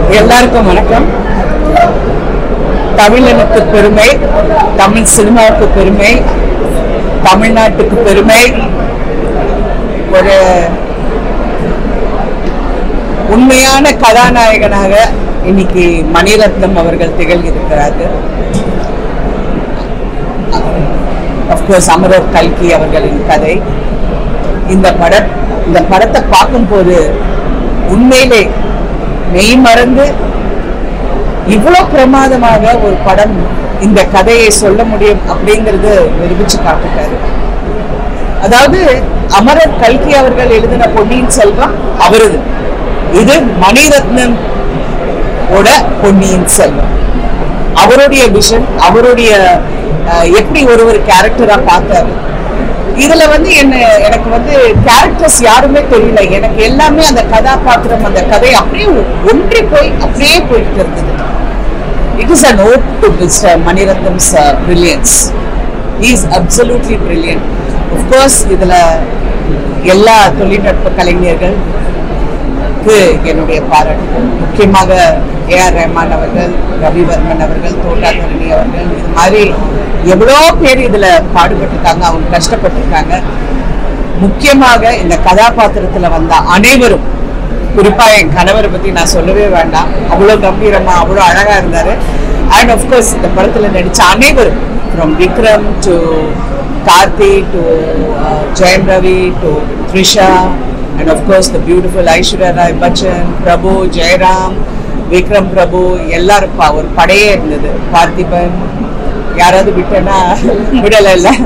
எல்லாருக்கும் வணக்கம் தமிழனுக்கு பெருமை தமிழ் சினிமாவுக்கு பெருமை தமிழ்நாட்டுக்கு பெருமை ஒரு உண்மையான கதாநாயகனாக இன்னைக்கு மணிரத்னம் அவர்கள் திகழ்கிறார்கள் அஃப்கோர்ஸ் அமரர் கல்கி அவர்களின் கதை இந்த பட இந்த படத்தை பார்க்கும்போது உண்மையிலே மெய் மறந்து இவ்வளோ பிரமாதமாக ஒரு படம் இந்த கதையை சொல்ல முடியும் அப்படிங்கிறது நிரூபிச்சு காட்டுட்டாரு அதாவது அமரர் கல்கி அவர்கள் எழுதின பொன்னியின் செல்வம் அவரது இது மணிரத்னம் ஓட பொன்னியின் செல்வம் அவருடைய விஷன் அவருடைய அஹ், எப்படி ஒரு ஒரு கேரக்டரா பார்த்தாரு இதுல வந்து என்ன எனக்கு வந்து கேரக்டர்ஸ் யாருமே தெரியல எனக்கு எல்லாமே அந்த கதாபாத்திரம் அந்த கதை அப்படியே ஒன்றி போய் அப்படியே போயிட்டு இருந்தது it is a note to mister Mani Ratnam's brilliance is absolutely brilliant course இதுல எல்லா தொழில்நுட்ப கலைஞர்கள் க்கு என்னுடைய பாராட்டு முக்கியமாக ஏ ஆர் ரஹ்மான் அவர்கள் ரவிவர்மன் அவர்கள் தோட்டாதரணி அவர்கள் இது மாதிரி எவ்வளோ பேர் இதுல பாடுபட்டிருக்காங்க அவங்க கஷ்டப்பட்டிருக்காங்க முக்கியமாக இந்த கதாபாத்திரத்துல வந்த அனைவரும் குறிப்பா என் கணவரை பத்தி நான் சொல்லவே வேண்டாம் அவ்வளோ கம்பீரமா அவ்வளோ அழகா இருந்தாரு அண்ட் ஆஃப்கோர்ஸ் இந்த படத்துல நடிச்ச அனைவரும் from Vikram to Karthi to Jayam Ravi to Trisha and of course the beautiful Aishwarya Rai Bachchan, Prabhu, Jairam, Vikram Prabhu எல்லாரும் பா- ஒரு படையே இருந்தது பார்த்திபன் யாராவது விட்டேன்னா விடல இல்ல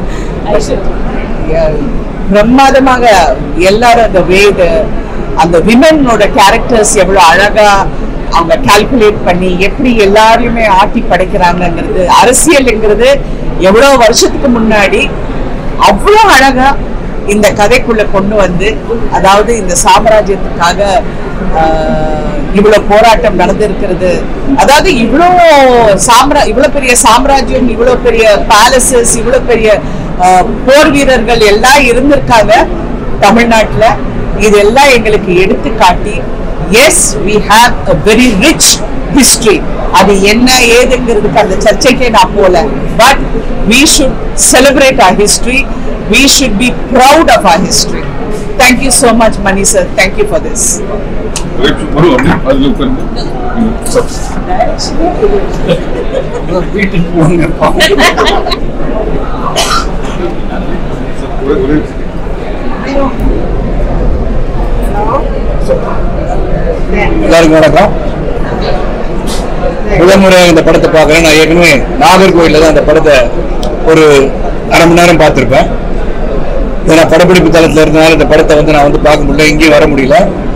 Yeah, பிரமாதமாக எல்லாரும் அந்த வேடு அந்த விமனோட கேரக்டர்ஸ் எவ்வளவு அழகா அவங்க கால்குலேட் பண்ணி எப்படி எல்லாரையுமே ஆட்டி படைக்கிறாங்கங்கிறது அரசியல்ங்கிறது எவ்வளவு வருஷத்துக்கு முன்னாடி அவ்வளோ அழகா இந்த கதைக்குள்ள கொண்டு வந்து அதாவது இந்த சாம்ராஜ்யத்துக்காக ஆஹ், இவ்வளவு போராட்டம் நடந்திருக்கிறது அதாவது இவ்வளோ சாம்ரா இவ்வளவு பெரிய சாம்ராஜ்யம் இவ்வளவு பெரிய பேலசஸ் இவ்வளவு பெரிய ஆஹ், போர் வீரர்கள் எல்லாம் இருந்திருக்காங்க தமிழ்நாட்டுல இதெல்லாம் எங்களுக்கு எடுத்து காட்டி yes we have a very rich history அது என்ன ஏதுங்கிறதுக்கு அந்த சர்ச்சைக்கே நான் போல but we should celebrate our history we should be proud of our history thank you so much mani sir thank you for this வரும் அப்படியே அதுல உட்கார்ந்து வீட்டுக்கு போங்க ஒரே ஒரே எல்லாருக்கும் வணக்கம் முதல் முறையாக இந்த படத்தை பார்க்குறேன் நான் ஏற்கனவே நாகர்கோயிலில் தான் அந்த படத்தை ஒரு அரை மணி நேரம் பார்த்துருப்பேன் ஏன்னா படப்பிடிப்பு தளத்தில் இருந்தனால இந்த படத்தை வந்து நான் வந்து பார்க்க முடியல இங்கேயும் வர முடியல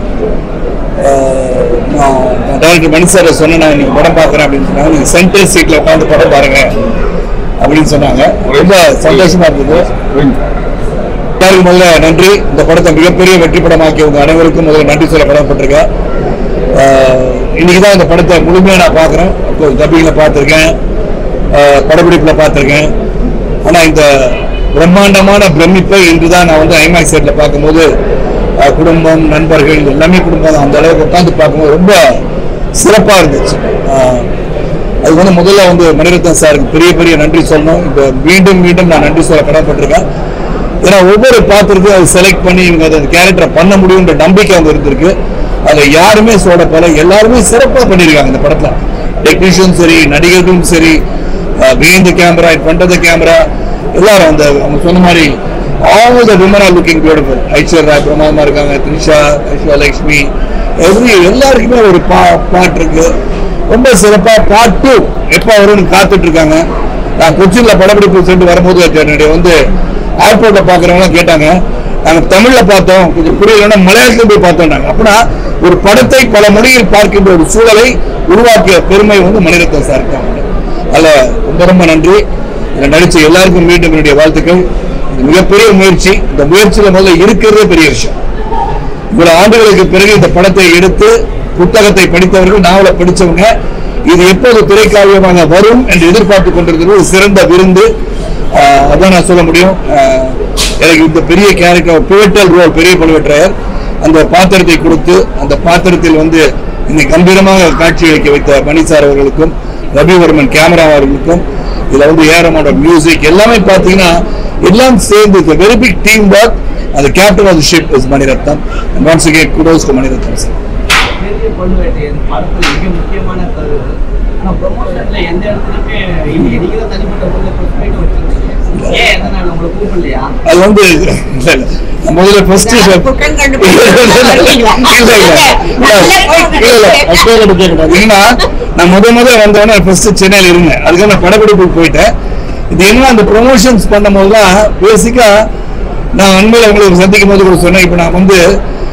ஆஹ் நான் டைரக்டர் மணி சார் சொன்னேன் நான் இன்னைக்கு படம் பார்க்குறேன் அப்படின்னு சொன்னாங்க நீங்கள் சென்ட்ரல் சீட்டில் உட்காந்து படம் பாருங்க அப்படின்னு சொன்னாங்க ரொம்ப சந்தோஷமா இருந்தது எல்லாருக்கும் முதல்ல நன்றி இந்த படத்தை மிகப்பெரிய வெற்றி படமாக்கிய உங்க அனைவருக்கும் முதல்ல நன்றி சொல்ல கடமைப்பட்டிருக்கேன் ஆஹ் இன்னைக்கு தான் இந்த படத்தை முழுமையாக நான் பார்க்குறேன் டப்பிங்கில் பார்த்துருக்கேன் ஆஹ் படப்பிடிப்பில் பார்த்துருக்கேன் ஆனால் இந்த பிரம்மாண்டமான பிரமிப்பை இன்று தான் நான் வந்து ஐமேக்ஸ் செட்டில் பார்க்கும்போது ஆஹ் குடும்பம் நண்பர்கள் எல்லாமே குடும்பம் அந்த அளவுக்கு உட்காந்து பார்க்கும்போது ரொம்ப சிறப்பாக இருந்துச்சு ஆஹ் அது வந்து முதல்ல வந்து மணிரத்னம் சாருக்கு பெரிய பெரிய நன்றி சொல்லணும் இப்போ மீண்டும் மீண்டும் நான் நன்றி சொல்ல கடமைப்பட்டிருக்கேன் ஏன்னா ஒவ்வொரு பாத்திரத்தையும் அதை செலக்ட் பண்ணி இவங்க அந்த கேரக்டரை பண்ண முடியுன்ற நம்பிக்கை அவங்க இருந்திருக்கு அதில் யாருமே சோடப்பல எல்லாருமே சிறப்பாக பண்ணியிருக்காங்க இந்த படத்தில் டெக்னீஷியன் சரி நடிகர்களும் சரி behind the camera in front of the camera எல்லாரும் அந்த அவங்க சொன்ன மாதிரி all the women are looking beautiful Aishwarya பிரமாதமாக இருக்காங்க த்ரிஷா ஐஸ்வர்யா லக்ஷ்மி எவ்ரி எல்லாருக்குமே ஒரு பா பாட்டு இருக்கு ரொம்ப சிறப்பாக பார்ட் டூ எப்போ வரும்னு காத்துட்டு இருக்காங்க நான் கொச்சின்ல படப்பிடிப்பு சென்று வரும்போது என்னுடைய வந்து ஏர்போர்ட்ல பாக்குறவங்க கேட்டாங்க நாங்க தமிழ்ல பார்த்தோம் கொஞ்சம் புரியலன்னா மலையாளத்துல போய் பார்த்தோம் நாங்க அப்படின்னா ஒரு படத்தை பல மொழியில் பார்க்கின்ற ஒரு சூழலை உருவாக்கிய பெருமை வந்து மணிரத்னம் சார் இருக்காங்க அதுல ரொம்ப ரொம்ப நன்றி இதுல நடிச்ச எல்லாருக்கும் மீண்டும் என்னுடைய வாழ்த்துக்கள் இது மிகப்பெரிய முயற்சி இந்த முயற்சியில முதல்ல இருக்கிறதே பெரிய விஷயம் இவ்வளவு ஆண்டுகளுக்கு பிறகு இந்த படத்தை எடுத்து புத்தகத்தை படித்தவர்கள் நாவலை படிச்சவங்க இது எப்போது திரைக்காவியமாக வரும் என்று எதிர்பார்த்து கொண்டிருக்கிறது ஒரு சிறந்த விருந்து ஆஹ் அதான் நான் சொல்ல முடியும் ஆஹ் எனக்கு இந்த பெரிய கேரக்டர் பிவட்டல் ரோல் பெரிய பழுவேற்றையர் அந்த பாத்திரத்தை கொடுத்து அந்த பாத்திரத்தில் வந்து இன்னைக்கு கம்பீரமாக காட்சி அளிக்க வைத்த மணி சார் அவர்களுக்கும் ரவிவர்மன் கேமரா அவர்களுக்கும் இதுல வந்து ஏரமோட மியூசிக் எல்லாமே பாத்தீங்கன்னா எல்லாம் சேர்ந்து வெரி பிக் டீம் ஒர்க் அந்த captain of ship is Mani Ratnam once again kudos to Mani Ratnam sir பெரிய கொள்வேட்டையன் படத்துல மிக முக்கியமான கரு ஆனா ப்ரொமோஷன்ல எந்த இடத்துலயுமே இன்னைக்கு நீங்க தான் தனிப்பட்ட முறையில் ப்ரொஸ்பெக்ட் வச்சிருக்கீங்க ஏன் எதனால உங்களை கூப்பிடலையா அது வந்து இல்ல, இல்ல. நான் முதல்ல ஃபர்ஸ்ட் குற்றம் கண்டுபிடிக்க ஏன்னா நான் முத முத வந்தவொடனே ஃபர்ஸ்ட் சென்னையில இருந்தேன் அதுக்கு நான் படப்பிடிப்புக்கு போயிட்டேன் இது என்ன அந்த ப்ரொமோஷன்ஸ் பண்ணும் போதுலாம் பேசிக்கா நான் உண்மையில உங்களுக்கு சந்திக்கும் போது கூட சொன்னேன் இப்போ நான் வந்து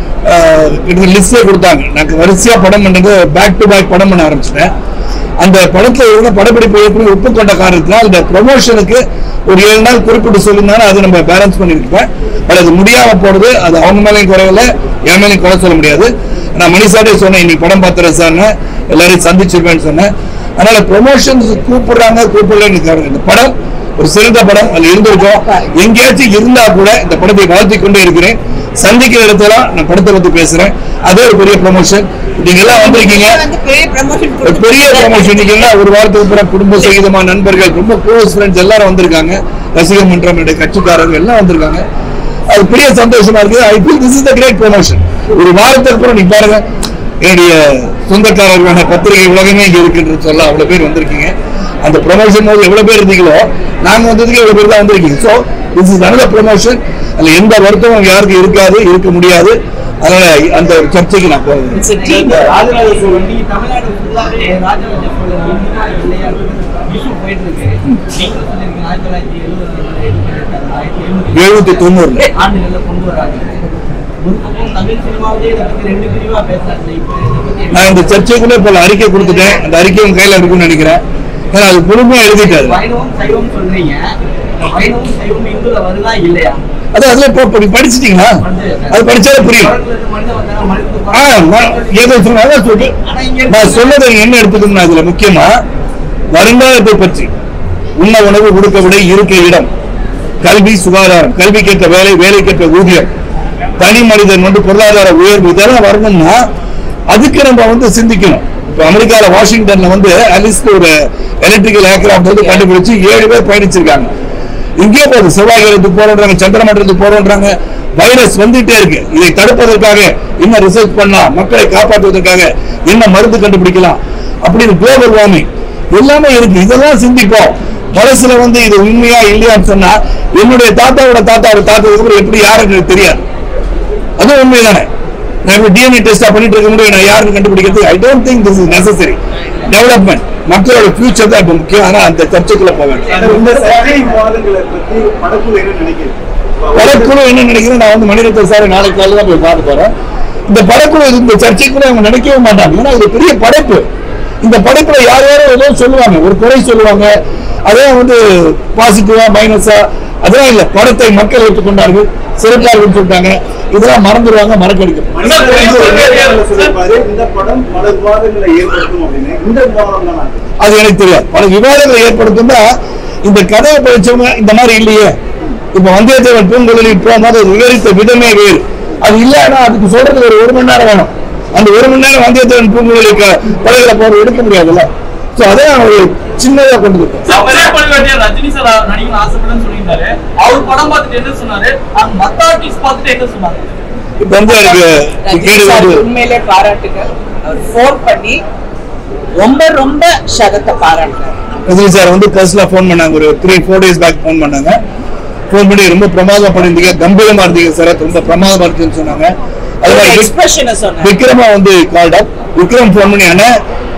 லிஸ்டே கொடுத்தாங்க எனக்கு வரிசையா படம் பண்ணது பேக் டு பேக் படம் பண்ண ஆரம்பிச்சிட்டேன் அந்த படத்துல இருந்த படப்பிடிப்பு ஏற்கனவே ஒப்புக்கொண்ட காரணத்தினால் இந்த ப்ரொமோஷனுக்கு ஒரு ஏழு நாள் குறிப்பிட்டு சொல்லியிருந்தாலும் அதை நம்ம பேலன்ஸ் பண்ணியிருப்பேன் பட் அது முடியாம போறது அது அவங்க மேலேயும் குறையில என் மேலேயும் குறை சொல்ல முடியாது நான் மணிசாட்டே சொன்னேன் இன்னைக்கு படம் பார்த்துறேன் சார்னு எல்லாரையும் சந்திச்சிருப்பேன்னு சொன்னேன் அதனால ப்ரொமோஷன்ஸ் கூப்பிடுறாங்க கூப்பிடலன்னு காரணம் இந்த படம் ஒரு சிறந்த படம் அதுல இருந்திருக்கோம் எங்கேயாச்சும் இருந்தா கூட இந்த படத்தை வாழ்த்தி கொண்டே இருக்கிறேன் சந்திக்கிற இடத்துல நான் படத்தை பத்தி பேசுறேன் அதே ஒரு பெரிய ப்ரொமோஷன் நீங்க எல்லாம் வந்திருக்கீங்க வந்து பெரிய ப்ரமோஷன் ஒரு பெரிய ப்ரமோஷன் இன்னைக்கு எல்லாம் ஒரு வாரத்துக்கு அப்புறம் குடும்ப சகிதமா நண்பர்கள் ரொம்ப க்ளோஸ் ஃப்ரெண்ட்ஸ் எல்லாரும் வந்திருக்காங்க ரசிக மன்றம் என்னுடைய கட்சிக்காரர்கள் எல்லாம் வந்திருக்காங்க அது பெரிய சந்தோஷமா இருக்கு I feel this is the great promotion ஒரு வாரத்துக்கு அப்புறம் நீங்க பாருங்க என்னுடைய சொந்தக்காரர்களான பத்திரிகை உலகமே இங்க இருக்குன்றது சொல்ல அவ்வளவு பேர் வந்திருக்கீங்க அந்த ப்ரொமோஷன் போது எவ்வளவு பேர் இருந்தீங்களோ நாங்க வந்ததுக்கு எவ்வளவு பேர் தான் வந்திருக்கீங்க so this is another promotion அதுல எந்த வருத்தமும் யாருக்கும் இருக்காது இருக்க முடியாது அதனால அந்த ஒரு சர்ச்சைக்கு நான் போகிறேன் ராஜராஜ சோழன் நீங்க தமிழ்நாடு ஃபுல்லாவே ராஜராஜ சோழன் இந்தியா இல்லையா இஷ்யூ போயிட்டு இருக்கு நீங்களும் சொல்லியிருக்கீங்க ஆயிரத்தி தொள்ளாயிரத்தி எழுபது ஆயிரத்தி எழுநூத்தி எழுநூத்தி தொண்ணூறுல ஆண்டுகள்ல கொண்டு வராங்க ஒரு பக்கம் தமிழ் சினிமாவிலே இதை பத்தி ரெண்டு பிரிவா பேசுறாங்க இப்போ இதை பத்தி நான் இந்த சர்ச்சைக்குள்ள இப்ப அறிக்கை கொடுத்துட்டேன் அந்த அறிக்கை உங்க கையில இருக்கும்னு நினைக்கிறேன் ஏன்னா அது முழுமையா எழுதிட்டாரு வைணவம் சைவம் சொல்றீங்க இந்த வைணவம் சைவம் இந்துல வருதா இல்லையா அது அதுல இப்போ இப்ப நீங்க படிச்சிட்டீங்களா அது படிச்சாலே புரியும் குரங்குல இருந்து மனித வந்தாலும் மனிதத்துக்கு ஆ, நான் ஏதோ சொன்னேன், அதான் சொல்றேன். ஆனா இங்க நான் சொன்னதை என்ன எடுத்துக்கணும் இதுல முக்கியமா வருங்காலத்தை பற்றி உண்ண உணவு கொடுக்க விட இருக்க இடம் கல்வி சுகாதாரம் கல்விக்கேற்ற வேலை வேலைக்கேற்ற ஊதியம் தனி மனிதன் வந்து பொருளாதார உயர்வு இதெல்லாம் வரணும்னா அதுக்கு நம்ம வந்து சிந்திக்கணும் இப்போ அமெரிக்கால வாஷிங்டன்ல வந்து அலிஸ்க்கு ஒரு எலக்ட்ரிக்கல் ஏர்கிராஃப்ட் வந்து கண்டுபிடிச்சு ஏழு பேர் பயணிச்சிருக்காங்க இங்கே போகுது செவ்வாய் கிரகத்துக்கு போறோன்றாங்க சந்திரமண்டலத்துக்கு போறோன்றாங்க வைரஸ் வந்துட்டே இருக்கு இதை தடுப்பதற்காக என்ன ரிசர்ச் பண்ணலாம் மக்களை காப்பாற்றுவதற்காக என்ன மருந்து கண்டுபிடிக்கலாம் அப்படின்னு குளோபல் வார்மிங் எல்லாமே இருக்கு இதெல்லாம் சிந்திப்போம் பழசுல வந்து இது உண்மையா இல்லையான்னு சொன்னா என்னுடைய தாத்தாவோட தாத்தாவோட தாத்தாவுக்கு அப்புறம் எப்படி யாருன்னு எனக்கு தெரியாது அதுவும் உண்மைதானே நான் இப்போ டிஎன்ஏ டெஸ்டா பண்ணிட்டு இருக்க முடியும் நான் யாருன்னு கண்டுபிடிக்கிறது I don't think this is necessary development மக்களோட ஃபியூச்சர் தான் இப்போ முக்கியம் ஆனா அந்த சர்ச்சைக்குள்ள போக வேண்டாம் இந்த சர்ச்சை விவாதங்களை பத்தி படக்குழு என்ன நினைக்கிறது படக்குழு என்ன நினைக்கிறேன் நான் வந்து மணிரத்ன சார் நாளைக்கு காலையில தான் போய் பார்க்க போறேன் இந்த படக்குழு இது- இந்த சர்ச்சைக்குள்ள அவங்க நினைக்கவே மாட்டாங்க ஏன்னா இது பெரிய படைப்பு இந்த படைப்புல யார் யாரோ ஏதோ சொல்லுவாங்க ஒரு குறை சொல்லுவாங்க அதே வந்து பாசிட்டிவா மைனஸா அதெல்லாம் இல்ல படத்தை மக்கள் ஏற்றுக்கொண்டார்கள் சிறப்பா இருக்குன்னு சொல்லிட்டாங்க இதெல்லாம் மறந்துடுவாங்க மறக்கடிக்கும் மனிதர்கள் ஒரு நேர்காணல்ல சொல்லியிருப்பாரு, இந்த படம் பல விவாதங்களை ஏற்படுத்தும் அப்படின்னு இந்த விவாதம் தான் நான் அது எனக்கு தெரியாது பல விவாதங்களை ஏற்படுத்தும்னா இந்த கதையை படிச்சவங்க இந்த மாதிரி இல்லையே இப்ப வந்தியத்தேவன் பூங்குழலி போகும்போது அது விவரித்த விதமே வேறு அது இல்லைன்னா அதுக்கு சொல்றதுக்கு ஒரு ஒரு மணி நேரம் வேணும் அந்த ஒரு மணி நேரம் வந்தியத்தேவன் பூங்குழலி படகுல போற எடுக்க முடியாதுல்ல சோ அதை நான் ஒரு சின்னதா கொண்டு வந்துட்டேன் ஒரே பழுவேட்டையர் ரஜினி சார் நடிக்கணும் ஆசைப்படுன்னு சொல்லியிருந்தாரு அவர் படம் பார்த்துட்டு என்ன சொன்னாரு அந்த மத்த ஆர்டிஸ்ட் பார்த்துட்டு என்ன சொன்னாங்க இப்ப வந்து எனக்கு ரஜினி கேள்வி சார் வந்து உண்மையிலே பாராட்டுகள் அவர் ஃபோன் பண்ணி ரொம்ப ரொம்ப சதத்தை பாராட்டுறாரு ரஜினி சார் வந்து பர்ஸ்ல ஃபோன் பண்ணாங்க ஒரு three four days back phone பண்ணாங்க ஃபோன் பண்ணி ரொம்ப பிரமாதமா பண்ணிருந்தீங்க கம்பீரமா இருந்தீங்க சார் ரொம்ப பிரமாதமா இருக்குன்னு சொன்னாங்க அது மாதிரி எக்ஸ்பிரஷனை சொன்னார் விக்ரமா வந்து கால்ட் அப் விக்ரம் ஃபோன் பண்ணி அண்ணா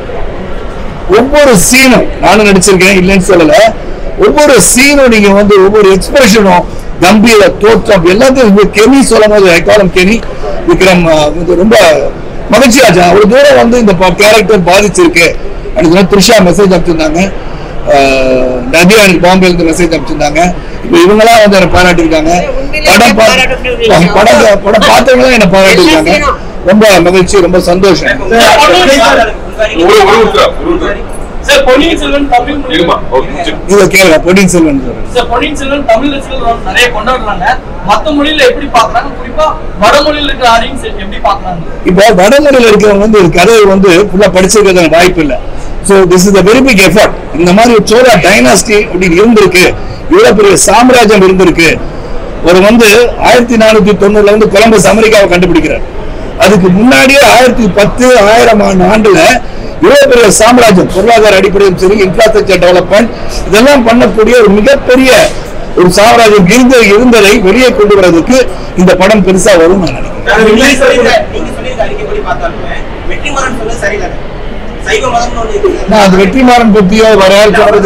ஒவ்வொரு சீனும் நானும் நடிச்சிருக்கேன் இல்லைன்னு சொல்லல ஒவ்வொரு சீனும் நீங்க வந்து ஒவ்வொரு எக்ஸ்பிரஷனும் கம்பீர தோற்றம் எல்லாத்தையும் கெனி சொல்லும் போது ஐகாலம் கெனி விக்ரம் ஆஹ், வந்து ரொம்ப மகிழ்ச்சியாச்சு அவ்வளவு தூரம் வந்து இந்த கேரக்டர் பாதிச்சிருக்கு அப்படின்னு சொல்லி த்ரிஷா மெசேஜ் அனுப்பிச்சிருந்தாங்க ஆஹ், நதியா எனக்கு பாம்பேல இருந்து மெசேஜ் அனுப்பிச்சிருந்தாங்க இப்போ இவங்கெல்லாம் வந்து என்ன பாராட்டியிருக்காங்க உண்மையிலே படம் பா- பாராட்டக்கூடிய விஷயம். படம் படம் பார்த்தவங்க என்ன பாராட்டியிருக்காங்க ரொம்ப மகிழ்ச்சி ரொம்ப சந்தோஷம் ஒரு ஒரு நிமிஷம், ஒரு நிமிஷம். சார் பொன்னியின் செல்வன் தமிழ் மொழி இருமா ஓகே சரி. இதை கேளுங்க பொன்னியின் செல்வன் சொல்றேன் சார் பொன்னியின் செல்வன் தமிழ் ரசிகர்கள் நிறைய கொண்டாடுறாங்க மத்த மொழியில எப்படி பாக்குறாங்க குறிப்பா வடமொழியில இருக்கிற ஆடியன்ஸ் எப்படி பாக்குறாங்க இப்போ வடமொழியில் இருக்கிறவங்க வந்து இந்த கதையை வந்து ஃபுல்லா படிச்சிருக்கிறதுக்கு வாய்ப்பு இல்லை so this is a very big effort இந்த மாதிரி ஒரு சோழா டைனாஸ்டி அப்படின்னு இருந்திருக்கு இவ்வளவு பெரிய சாம்ராஜ்யம் இருந்திருக்கு ஒரு வந்து ஆயிரத்தி நானூத்தி தொண்ணூறுல வந்து கொலம்பஸ் அமெரிக்காவை கண்டுபிடிக்கிறார் அதுக்கு முன்னாடியே ஆயிரத்தி பத்து ஆயிரம் ஆண்டு ஆண்டுல இவ்வளவு பெரிய சாம்ராஜ்யம் பொருளாதார அடிப்படையில் சரி இன்ஃப்ராஸ்ட்ரக்சர் டெவலப்மெண்ட் இதெல்லாம் பண்ணக்கூடிய ஒரு மிகப்பெரிய ஒரு சாம்ராஜ்யம் இருந்த இருந்ததை வெளியே கொண்டு வரதுக்கு இந்த படம் பெருசா வரும் நான் நினைக்கிறேன் நீங்க சொல்லிருக்க நீங்க சொல்லிருக்க அறிக்கைப்படி பார்த்தாலுமே வெற்றிமாறன் சொல்ல சரியில்லை சைவ மதம்னு ஒண்ணு இருக்கு நான் அது வெற்றிமாறன் பத்தியோ வரையால் சொல்றது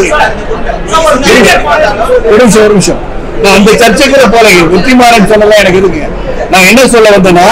ஒரு நிமிஷம் ஒரு நிமிஷம் நான் அந்த சர்ச்சைக்குள்ள போல வெற்றிமாறன் சொல்லலாம் எனக்கு இருக்குங்க நான் என்ன சொல்ல வந்தேன்னா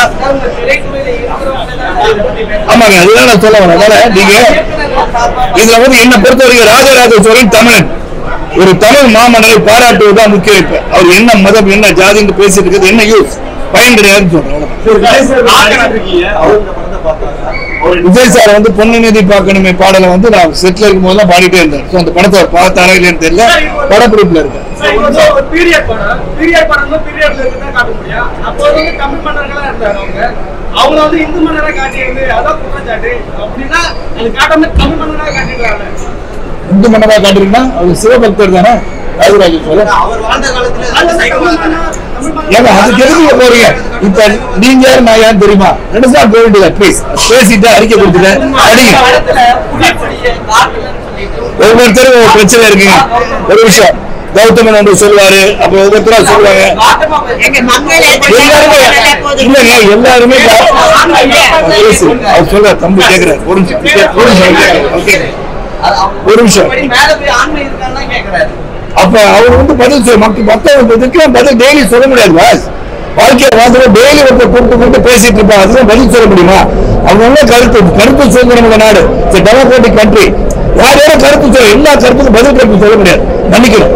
ஆமாங்க அதுதான் நான் சொல்ல வரேன் அதனால நீங்க இதுல வந்து என்ன பொறுத்த வரைக்கும் ராஜராஜ சோழன் தமிழன் ஒரு தமிழ் மாமன்னரை பாராட்டுவதுதான் முக்கியம் இப்ப அவர் என்ன மதம் என்ன ஜாதின்னு பேசிட்டு இருக்கிறது என்ன யூஸ் பயன் கிடையாதுன்னு சொல்றேன் அவ்வளவுதான். அவர் இந்த படத்தை பார்த்தாங்க அவர் விஜய் சார் வந்து பொண்ணு நிதி பார்க்கணுமே பாடலை வந்து நான் செட்ல இருக்கும் போதெல்லாம் பாடிட்டே இருந்தேன் ஸோ அந்த படத்தை அவர் பார்த்தாரா இல்லையான்னு தெரியல படப்பிடிப்புல இருக்கேன் சார், இது வந்து ஒரு பீரியட் படம் பீரியட் படம் பீரியட்ல இருக்குதான் காட்ட முடியும் அப்போ வந்து தமிழ் மன்னர்களா இருந்தாங்க அவங்க அவங்க வந்து இந்து மன்னரா காட்டியிருந்து அதான் குற்றச்சாட்டு அப்படின்னா அது காட்டாம தமிழ் மன்னரா காட்டிடுறாங்க இந்து மன்னரா காட்டுறீங்கன்னா அவர் சிவபக்தர் தானே ராஜராஜ சோழன் அவர் வாழ்ந்த காலத்துல அது சைவ தமிழ் மதம் மன்னர், தமிழ் மன்னர். ஏங்க அது தெரிஞ்சுக்க போறீங்க இப்ப நீங்க யார் நான் யார் தெரியுமா ரெண்டு தான் கோவிண்ட் ப்ளீஸ் பேசிட்டு அறிக்கை கொடுத்துட்டேன் அடிங்க படத்துல புலிப்படியை காட்டலன்னு சொல்லிட்டு ஒவ்வொருத்தரும் ஒரு பிரச்சனை இருக்குங்க ஒரு விஷயம் கௌதமன் ஒன்று சொல்லுவாரு அப்ப ஒவ்வொருத்தரா சொல்லுவாங்க காட்டமா பேசு. எங்க மங்களே எல்லாருமே இல்லைங்க எல்லாருமே பேசு அவர் சொல்ற தம்பி கேக்குறாரு ஒரு நிமிஷம் ஒரு நிமிஷம் கேக்குறாரு. ஓகே அது அவங்க ஒரு நிமிஷம். இப்படி மேல போய் ஆண்மை இருக்கான்னு தான் கேக்குறாரு அப்ப அவர் வந்து பதில் சொல்ல மக்கள் மத்தவங்க பதில் டெய்லி சொல்ல முடியாது பாஸ் வாழ்க்கையை வாழ்ந்து டெய்லி ஒருத்தர் கூப்பிட்டு கூப்பிட்டு பேசிட்டு இருப்பாங்க அதுதான் பதில் சொல்ல முடியுமா அவங்க கருத்து கருத்து சுதந்திரம் உள்ள நாடு டெமோக்ராட்டிக் கண்ட்ரி யார் யாரும் கருத்து சொல்ல எல்லா கருத்துக்கும் பதில் கருத்து சொல்ல முடியாது மன்னிக்கணும்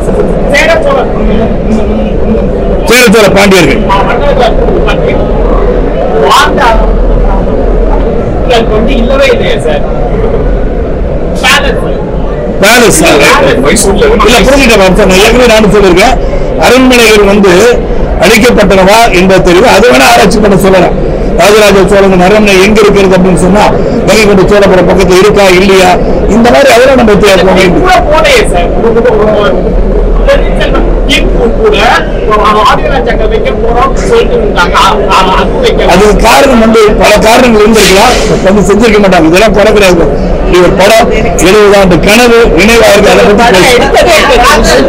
சேரச்சோழ பாண்டியர்கள் வந்து இல்லவே இல்லையா சார் பேலஸ் மைசூர்ல இல்ல புரிஞ்சுட்டேன் மேம் சார் நான் ஏற்கனவே நானும் சொல்லியிருக்கேன் அரண்மனைகள் வந்து அழிக்கப்பட்டனவா என்பது தெரியும் அது வேணா ஆராய்ச்சி பண்ண சொல்லலாம் ராஜராஜ சோழன் அரண்மனை எங்க இருக்கிறது அப்படின்னு சொன்னா கங்கை கொண்ட சோழபுரம் பக்கத்துல இருக்கா இல்லையா இந்த மாதிரி அதெல்லாம் நம்ம தேவை கூட போனே சார் இப்போ கூட ஆதிராஜாங்க வைக்க போறோம் சொல்லிட்டு இருந்தாங்க அது வைக்க அது காரணம் வந்து பல காரணங்கள் இருந்திருக்கலாம் வந்து செஞ்சிருக்க மாட்டாங்க இதெல்லாம் குறை கிடையாது இது ஒரு படம் எழுபது ஆண்டு கனவு நினைவா இருக்கு அதை பத்தி பேசு.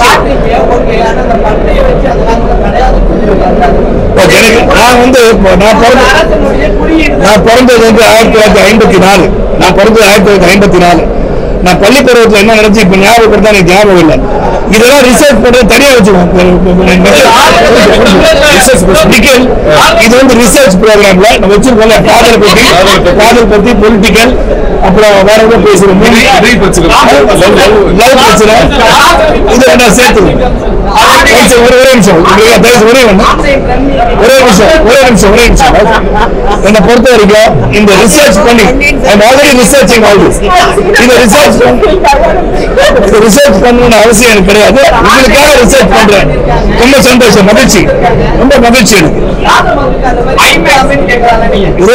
ஓகே, எனக்கு நான் வந்து இப்போ நான் பிறந்த நான் பிறந்தது வந்து ஆயிரத்தி தொள்ளாயிரத்தி ஐம்பத்தி நாலு நான் பிறந்தது ஆயிரத்தி தொள்ளாயிரத்தி ஐம்பத்தி நாலு நான் பள்ளி பருவத்தில் என்ன நினைச்சு இப்ப ஞாபகப்படுத்தா எனக்கு ஞாபகம் இல்லை இதெல்லாம் ரிசர்ச் பண்றது தனியா வச்சுக்கோங்க நிக்கல் இது வந்து ரிசர்ச் ப்ரோக்ராம்ல நம்ம வச்சிருக்கோம்ல காதல் பத்தி காதல் பத்தி பொலிட்டிக்கல் அப்புறம் வேற எதுவும் பேசுறோம் இதே பிரச்சனை. லவ் பிரச்சனை இதை நான் சேர்த்துக்கணும் ஒரு ஒரே நிமிஷம் உங்களுக்கு தயவு செய்து ஒரே ஒண்ணு ஒரே நிமிஷம் ஒரே நிமிஷம் ஒரே நிமிஷம் என்னை பொறுத்த வரைக்கும் இந்த ரிசர்ச் பண்ணி I'm already researching all this இந்த ரிசர்ச் இந்த ரிசர்ச் பண்ணணும்னு அவசியம் எனக்கு கிடையாது உங்களுக்காக ரிசர்ச் பண்றேன் ரொம்ப சந்தோஷம் மகிழ்ச்சி ரொம்ப மகிழ்ச்சி எனக்கு இது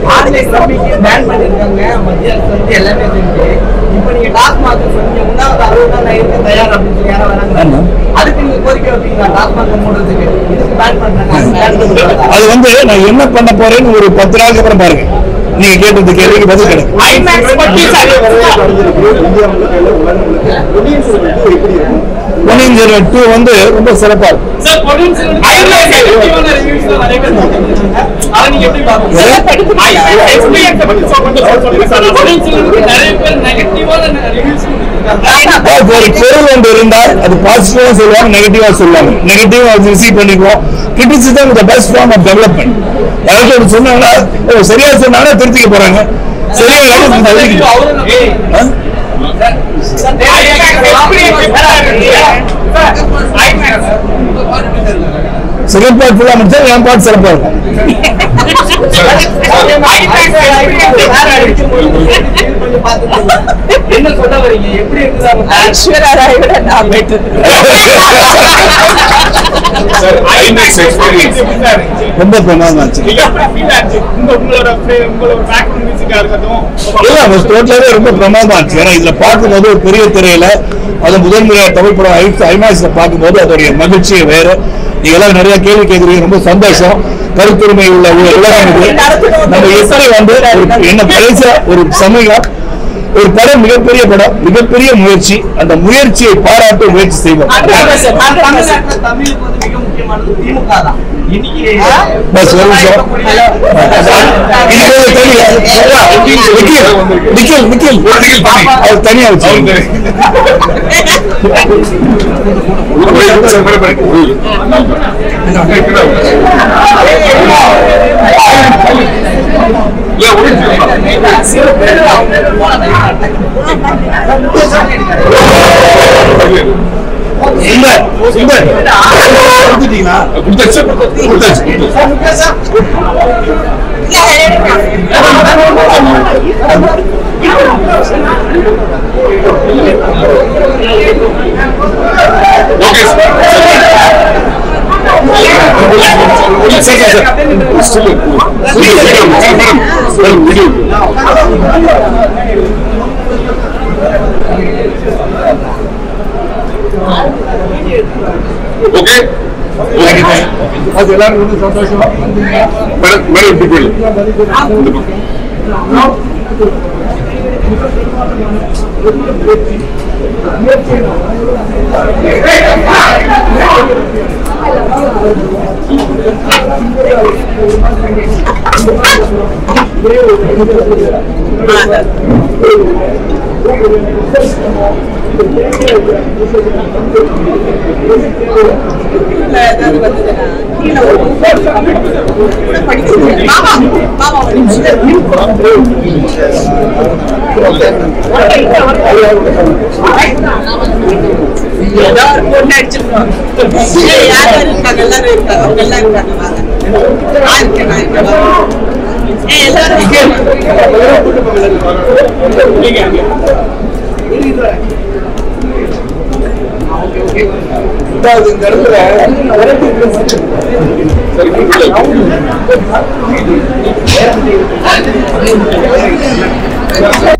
ஆமா. அதுக்கு நீங்க கோரிக்கை வைப்பீங்களா டாஸ்மாக் மூடுறதுக்கு இதுக்கு பேன் பண்றாங்க அது வந்து நான் என்ன பண்ண போறேன்னு ஒரு பத்து நாளுக்கு அப்புறம் பாருங்க நீங்க கேட்டது கேள்விக்கு பதில் கிடைக்கும் ஐமேக்ஸ் பத்தி சார் இந்தியா முழுக்க இல்ல உலகம் முழுக்க பொன்னியின் செல்வன் two எப்படி இருக்கும் பொன்னியின் செல்வன் டூ வந்து ரொம்ப சிறப்பா இருக்கும் சார் பொன்னியின் செல்வன் ஐமேக்ஸ் நெகட்டிவான ரிவ்யூஸ் நிறைய பேர் போட்டுருக்காங்க அதை நீங்க எப்படி பாக்குறீங்க ஐமேக்ஸ் எக்ஸ்பீரியன்ஸ் பத்தி சொல்லுங்க சொல்லுங்க சார் பொன்னியின் செல்வனுக்கு நிறைய பேர் நெகட்டிவான ரிவ்யூஸ் கொடுத்திருக்காங்க அதாவது ஒரு பொருள் ஒன்று இருந்தால் அது பாசிட்டிவா சொல்லுவாங்க நெகட்டிவா சொல்லுவாங்க நெகட்டிவா ரிசீவ் பண்ணிக்குவோம் criticism the best form of development யாராச்சும் ஒன்று சொன்னாங்கன்னா ஓ சரியா சொன்னாங்கன்னா திருத்திக்க போறாங்க சரியா இல்லாம தள்ளிக்க- ஆ? செகண்ட் பார்ட் ஃபுல்லா முடிச்சா என் பார்ட் சிறப்பா இருக்கும் போய் பார்த்துட்டு என்ன சொல்ல வரீங்க எப்படி இருக்குது அவங்க ஐஸ்வர்யா ராய் விட நான் பெட்டர் சார் ஐமேக்ஸ் எக்ஸ்பீரியன்ஸ் ரொம்ப பிரமாதமா இருந்துச்சு நீங்க எப்படி ஃபீல் ஆச்சு உங்க உங்களோட frame, உங்களோட பேக்ரவுண்ட் மியூசிக்கா இருக்கட்டும் இல்ல டோட்டலாவே ரொம்ப பிரமாதமா இருந்துச்சு ஏன்னா இதுல பார்க்கும்போது ஒரு பெரிய திரையில அது முதல் முறையாக தமிழ் படம் ஐமேக்ஸ்ல பார்க்கும்போது அதோடைய மகிழ்ச்சியை வேற நீங்க எல்லாம் நிறைய கேள்வி கேட்குறீங்க ரொம்ப சந்தோஷம் கருத்துரிமை உள்ள ஒரு உலகம் இது நம்ம எப்படி வந்து ஒரு என்ன கடைசியா ஒரு சமூகம் ஒரு படம் மிகப்பெரிய படம் மிகப்பெரிய முயற்சி அந்த முயற்சியை பாராட்ட முயற்சி செய்வோம் தமிழ்நாட்டுல தமிழுக்கு வந்து மிக முக்கியமானது திமுக தான் இன்னைக்கு பஸ் ஒரு நிமிஷம் இது ஒரு தனி- நிக்கில் நிக்கில் நிக்கில் அவர் தனியா வச்சு சுந்தர் சுந்தர் கொடுத்துட்டீங்களா கொடுத்தாச்சு கொடுத்தாச்சு okay sir sir still madam madam video okay okay அது எல்லாரும் ரொம்ப சந்தோஷமா மேடம் மேடம் இப்படி போயிடலாம் இந்த பக்கம் ஏதாவது வந்ததுன்னா கீழே ஒரு கூட படிக்கிறது மாமா மாமா ஒரு நிமிஷம். ஏதோ ஒரு பொண்ணு அடிச்சிருக்கோம் யார் யார் இருக்காங்க எல்லாரும் இருக்காங்க அவங்க எல்லாம் இருக்காங்க வாங்க நான் இருக்கேன் நான் இருக்கேன் வாங்க. ஏய், எல்லாரும் இருக்காங்க. இந்த இடத்துல சரி